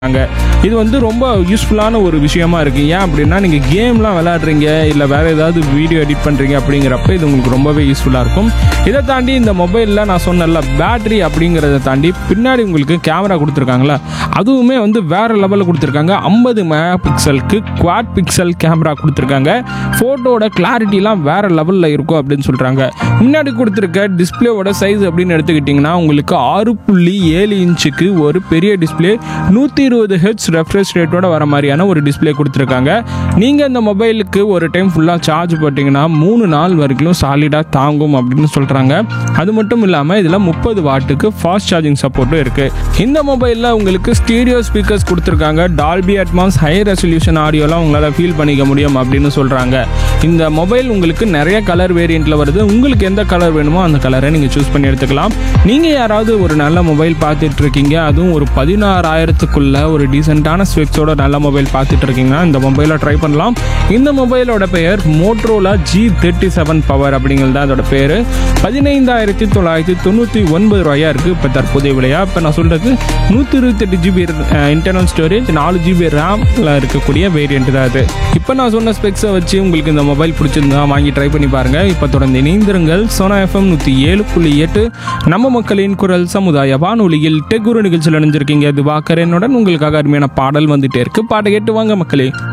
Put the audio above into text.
கொடுத்துருக்காங்க இது வந்து ரொம்ப யூஸ்ஃபுல்லான ஒரு விஷயமா இருக்குது ஏன் அப்படின்னா நீங்கள் கேம்லாம் விளையாடுறீங்க இல்லை வேறு ஏதாவது வீடியோ எடிட் பண்ணுறீங்க அப்படிங்கிறப்ப இது உங்களுக்கு ரொம்பவே யூஸ்ஃபுல்லாக இருக்கும் இதை தாண்டி இந்த மொபைலில் நான் சொன்னல பேட்டரி அப்படிங்கிறத தாண்டி பின்னாடி உங்களுக்கு கேமரா கொடுத்துருக்காங்களா அதுவுமே வந்து வேறு லெவலில் கொடுத்துருக்காங்க ஐம்பது மெகா பிக்சலுக்கு குவாட் பிக்சல் கேமரா கொடுத்துருக்காங்க ஃபோட்டோட கிளாரிட்டிலாம் வேறு லெவலில் இருக்கும் அப்படின்னு சொல்கிறாங்க முன்னாடி கொடுத்துருக்க டிஸ்பிளேவோட சைஸ் அப்படின்னு எடுத்துக்கிட்டிங்கன்னா உங்களுக்கு ஆறு புள்ளி ஏழு இன்ச்சுக்கு ஒரு பெரிய டிஸ்பிளே நூற்றி இருபது ஹெச் ரெஃப்ரெஷ் ரேட்டோட வர மாதிரியான ஒரு டிஸ்பிளே கொடுத்துருக்காங்க நீங்கள் இந்த மொபைலுக்கு ஒரு டைம் ஃபுல்லாக சார்ஜ் போட்டிங்கன்னா மூணு நாள் வரைக்கும் சாலிடாக தாங்கும் அப்படின்னு சொல்கிறாங்க அது மட்டும் இல்லாமல் இதில் முப்பது வாட்டுக்கு ஃபாஸ்ட் சார்ஜிங் சப்போர்ட்டும் இருக்குது இந்த மொபைலில் உங்களுக்கு ஸ்டீரியோ ஸ்பீக்கர்ஸ் கொடுத்துருக்காங்க டால்பி அட்மாஸ் ஹை ரெசல்யூஷன் ஆடியோலாம் உங்களால் ஃபீல் பண்ணிக்க முடியும் அப்படின்னு சொல்கிறாங்க இந்த மொபைல் உங்களுக்கு நிறைய கலர் வேரியண்ட்டில் வருது உங்களுக்கு எந்த கலர் வேணுமோ அந்த கலரை நீங்கள் சூஸ் பண்ணி எடுத்துக்கலாம் நீங்கள் யாராவது ஒரு நல்ல மொபைல் பார்த்துட்டு இருக்கீங்க அதுவும் ஒரு பதினாறாயிரத்துக்குள்ள ஒரு டீசெண்டான ஸ்பெக்ஸோட நல்ல மொபைல் பார்த்துட்டு இருக்கீங்கன்னா இந்த மொபைலை ட்ரை பண்ணலாம் இந்த மொபைலோட பெயர் Motorola G thirty seven power அப்படிங்கிறது தான் அதோட பேர் பதினைந்தாயிரத்தி தொள்ளாயிரத்தி தொண்ணூற்றி ஒன்பது ரூபாயா இருக்குது இப்போ தற்போதைய விலையா இப்போ நான் சொல்கிறது நூற்றி இருபத்தெட்டு ஜிபி இன்டர்னல் ஸ்டோரேஜ் நாலு ஜிபி ரேமில் இருக்கக்கூடிய வேரியண்ட் தான் அது இப்போ நான் சொன்ன ஸ்பெக்ஸை வச்சு உங்களுக்கு இந்த மொபைல் பிடிச்சிருந்தா வாங்கி ட்ரை பண்ணி பாருங்கள் இப்போ தொடர்ந்து இணைந்திருங்கள் சோனா எஃப்எம் நூற்றி ஏழு புள்ளி எட்டு நம்ம மக்களின் குரல் சமுதாய வானொலியில் டெக்குரு நிகழ்ச்சியில் இணைஞ்சிருக்கீங்க இது வாக்கரனுடன் உங்களுக்காக அருமையான பாடல் வந்துட்டே இருக்கு பாட்டை கேட்டு வாங்க மக்களே